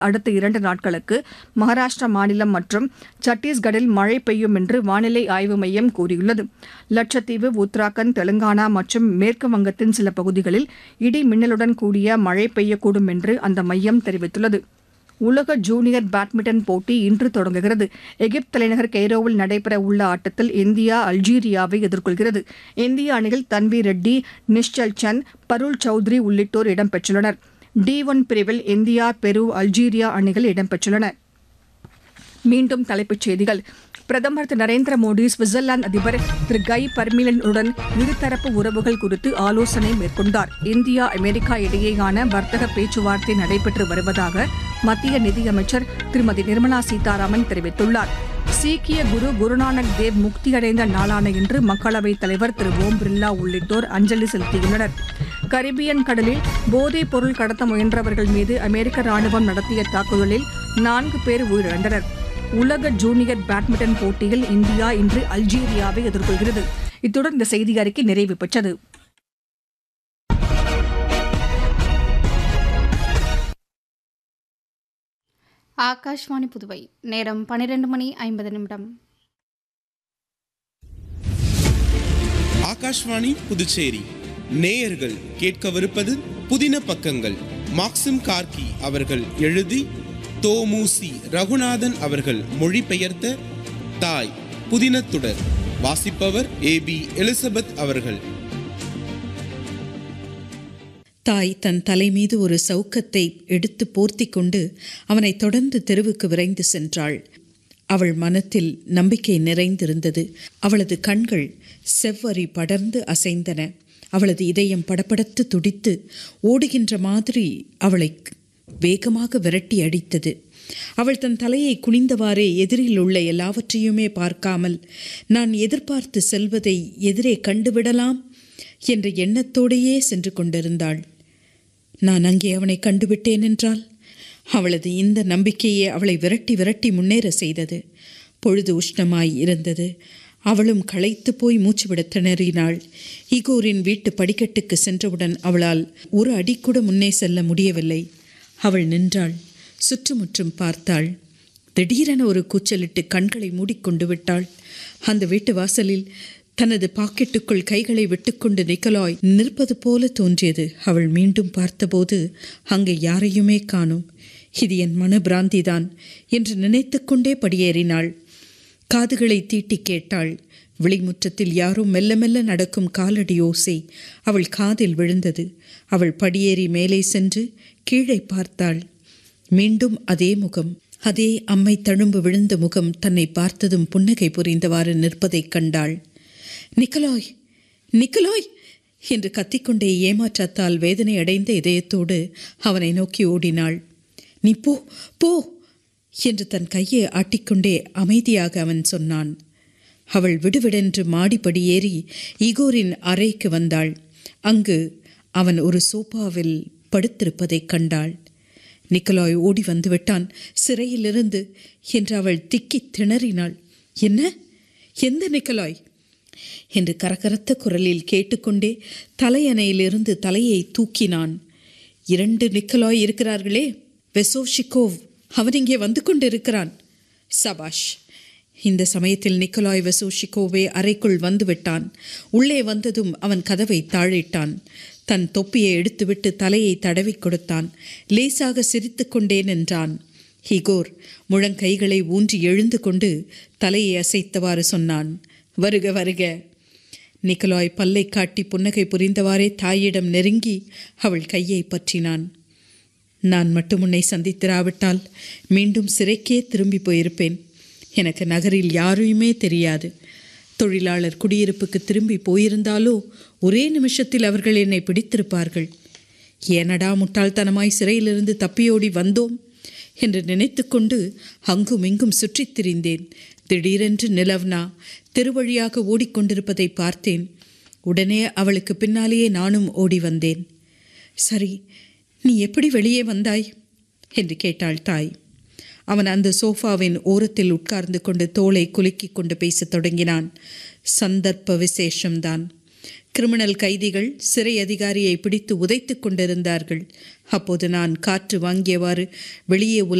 அடுத்த இரண்டு நாட்களுக்கு மகாராஷ்டிரா மாநிலம் மற்றும் சத்தீஸ்கரில் மழை பெய்யும் என்று வானிலை ஆய்வு மையம் கூறியுள்ளது லட்சத்தீவு உத்தராகண்ட் தெலங்கானா மற்றும் மேற்கு வங்கத்தின் சில பகுதிகளில் இடி மின்னலுடன் கூடிய மழை பெய்யக்கூடும் என்று அந்த மையம் தெரிவித்துள்ளது உலக ஜூனியர் பேட்மிண்டன் போட்டி இன்று தொடங்குகிறது எகிப்து தலைநகர் கெய்ரோவில் நடைபெற உள்ள ஆட்டத்தில் இந்தியா அல்ஜீரியாவை எதிர்கொள்கிறது இந்திய அணியில் தன்வி ரெட்டி நிஷ்சல் சந்த் பருள் சௌத்ரி உள்ளிட்டோர் இடம்பெற்றுள்ளனர் டி ஒன் பிரிவில் இந்தியா பெரு அல்ஜீரியா அணிகள் இடம்பெற்றுள்ளன மீண்டும் தலைப்புச் செய்திகள் பிரதமர் திரு நரேந்திர மோடி சுவிட்சர்லாந்து அதிபர் திரு கை பர்மிலனுடன் இருதரப்பு உறவுகள் குறித்து ஆலோசனை மேற்கொண்டார் இந்தியா அமெரிக்கா இடையேயான வர்த்தக பேச்சுவார்த்தை நடைபெற்று வருவதாக மத்திய நிதியமைச்சர் திருமதி நிர்மலா சீதாராமன் தெரிவித்துள்ளார் சீக்கிய குரு குருநானக் தேவ் முக்தியடைந்த நாளான இன்று மக்களவைத் தலைவர் திரு ஓம் பிர்லா உள்ளிட்டோர் அஞ்சலி செலுத்தியுள்ளனர் கரிபியன் கடலில் போதைப் பொருள் கடத்த முயன்றவர்கள் மீது அமெரிக்க ராணுவம் நடத்திய தாக்குதலில் நான்கு பேர் உயிரிழந்தனர் உலக ஜூனியர் பேட்மிண்டன் போட்டியில் இந்தியா இன்று அல்ஜீரியாவை எதிர்கொள்கிறது இத்துடன் இந்த செய்தி அறிக்கை நிறைவு பெற்றது ஆகாஷ்வாணி புதுவை நேரம் பன்னிரண்டு மணி ஐம்பது நிமிடம் ஆகாஷ்வாணி புதுச்சேரி நேயர்கள் கேட்கவிருப்பது புதின பக்கங்கள் மாக்சிம் கார்கி அவர்கள் எழுதி தோமுசி ரகுநாதன் அவர்கள் மொழிபெயர்த்த தாய் புதினத்துடர் வாசிப்பவர் ஏ பி எலிசபெத் அவர்கள் தாய் தன் தலை மீது ஒரு சவுக்கத்தை எடுத்து போர்த்தி கொண்டு அவனை தொடர்ந்து தெருவுக்கு விரைந்து சென்றாள் அவள் மனத்தில் நம்பிக்கை நிறைந்திருந்தது அவளது கண்கள் செவ்வரி படர்ந்து அசைந்தன அவளது இதயம் படபடத்து துடித்து ஓடுகின்ற மாதிரி அவளை வேகமாக விரட்டி அடித்தது அவள் தன் தலையை குனிந்தவாறே எதிரில் உள்ள எல்லாவற்றையுமே பார்க்காமல் நான் எதிர்பார்த்து செல்வதை எதிரே கண்டுவிடலாம் என்ற எண்ணத்தோடையே சென்று கொண்டிருந்தாள் நான் அங்கே அவனை கண்டுவிட்டேன் என்றால் அவளது இந்த நம்பிக்கையே அவளை விரட்டி விரட்டி முன்னேற செய்தது பொழுது உஷ்ணமாய் இருந்தது அவளும் களைத்து போய் மூச்சுவிட திணறினாள் ஈகோரின் வீட்டு படிக்கட்டுக்கு சென்றவுடன் அவளால் ஒரு அடி கூட முன்னே செல்ல முடியவில்லை அவள் நின்றாள் சுற்றுமுற்றும் பார்த்தாள் திடீரென ஒரு கூச்சலிட்டு கண்களை மூடிக்கொண்டு விட்டாள் அந்த வீட்டு வாசலில் தனது பாக்கெட்டுக்குள் கைகளை விட்டுக்கொண்டு நிக்கலாய் நிற்பது போல தோன்றியது அவள் மீண்டும் பார்த்தபோது அங்கே யாரையுமே காணோம் இது என் மனபிராந்திதான் என்று நினைத்துக்கொண்டே படியேறினாள் காதுகளை தீட்டி கேட்டாள் வெளிமுற்றத்தில் யாரோ மெல்ல மெல்ல நடக்கும் காலடி ஓசை அவள் காதில் விழுந்தது அவள் படியேறி மேலே சென்று கீழே பார்த்தாள் மீண்டும் அதே முகம் அதே அம்மை தழும்பு விழுந்த முகம் தன்னை பார்த்ததும் புன்னகை புரிந்தவாறு நிற்பதைக் கண்டாள் நிக்கலாய் நிக்கலாய் என்று கத்திக்கொண்டே ஏமாற்றத்தால் வேதனை அடைந்த இதயத்தோடு அவனை நோக்கி ஓடினாள் நீ போ போ என்று தன் கையை ஆட்டிக்கொண்டே அமைதியாக அவன் சொன்னான் அவள் விடுவிடென்று மாடிப்படி ஏறி ஈகோரின் அறைக்கு வந்தாள் அங்கு அவன் ஒரு சோபாவில் படுத்திருப்பதைக் கண்டாள் நிக்கலாய் ஓடி வந்து விட்டான் சிறையிலிருந்து என்று அவள் திக்கித் திணறினாள் என்ன எந்த நிக்கலாய் என்று கரகரத்த குரலில் கேட்டுக்கொண்டே தலையணையிலிருந்து தலையை தூக்கினான் இரண்டு நிக்கலாய் இருக்கிறார்களே வெசோஷிகோவ் அவன் இங்கே வந்து கொண்டிருக்கிறான் சபாஷ் இந்த சமயத்தில் நிக்கலாய் வெசோஷிகோவே அறைக்குள் வந்து விட்டான் உள்ளே வந்ததும் அவன் கதவை தாழிட்டான் தன் தொப்பியை எடுத்துவிட்டு தலையை தடவி கொடுத்தான் லேசாக சிரித்து கொண்டே நின்றான் ஹிகோர் முழங்கைகளை ஊன்றி எழுந்து கொண்டு தலையை அசைத்தவாறு சொன்னான் வருக வருக நிக்கலாய் பல்லை காட்டி புன்னகை புரிந்தவாறே தாயிடம் நெருங்கி அவள் கையை பற்றினான் நான் மட்டும் உன்னை சந்தித்திராவிட்டால் மீண்டும் சிறைக்கே திரும்பி போயிருப்பேன் எனக்கு நகரில் யாரையுமே தெரியாது தொழிலாளர் குடியிருப்புக்கு திரும்பி போயிருந்தாலோ ஒரே நிமிஷத்தில் அவர்கள் என்னை பிடித்திருப்பார்கள் ஏனடா முட்டாள்தனமாய் சிறையிலிருந்து தப்பியோடி வந்தோம் என்று நினைத்துக்கொண்டு அங்கும் இங்கும் சுற்றித் திரிந்தேன் திடீரென்று நிலவ்னா தெருவழியாக ஓடிக்கொண்டிருப்பதை பார்த்தேன் உடனே அவளுக்கு பின்னாலேயே நானும் ஓடி வந்தேன் சரி நீ எப்படி வெளியே வந்தாய் என்று கேட்டாள் தாய் அவன் அந்த சோஃபாவின் ஓரத்தில் உட்கார்ந்து கொண்டு தோளை குலுக்கிக் கொண்டு பேசத் தொடங்கினான் சந்தர்ப்ப விசேஷம்தான் கிரிமினல் கைதிகள் சிறை அதிகாரியை பிடித்து உதைத்துக் கொண்டிருந்தார்கள் அப்போது நான் காற்று வாங்கியவாறு வெளியே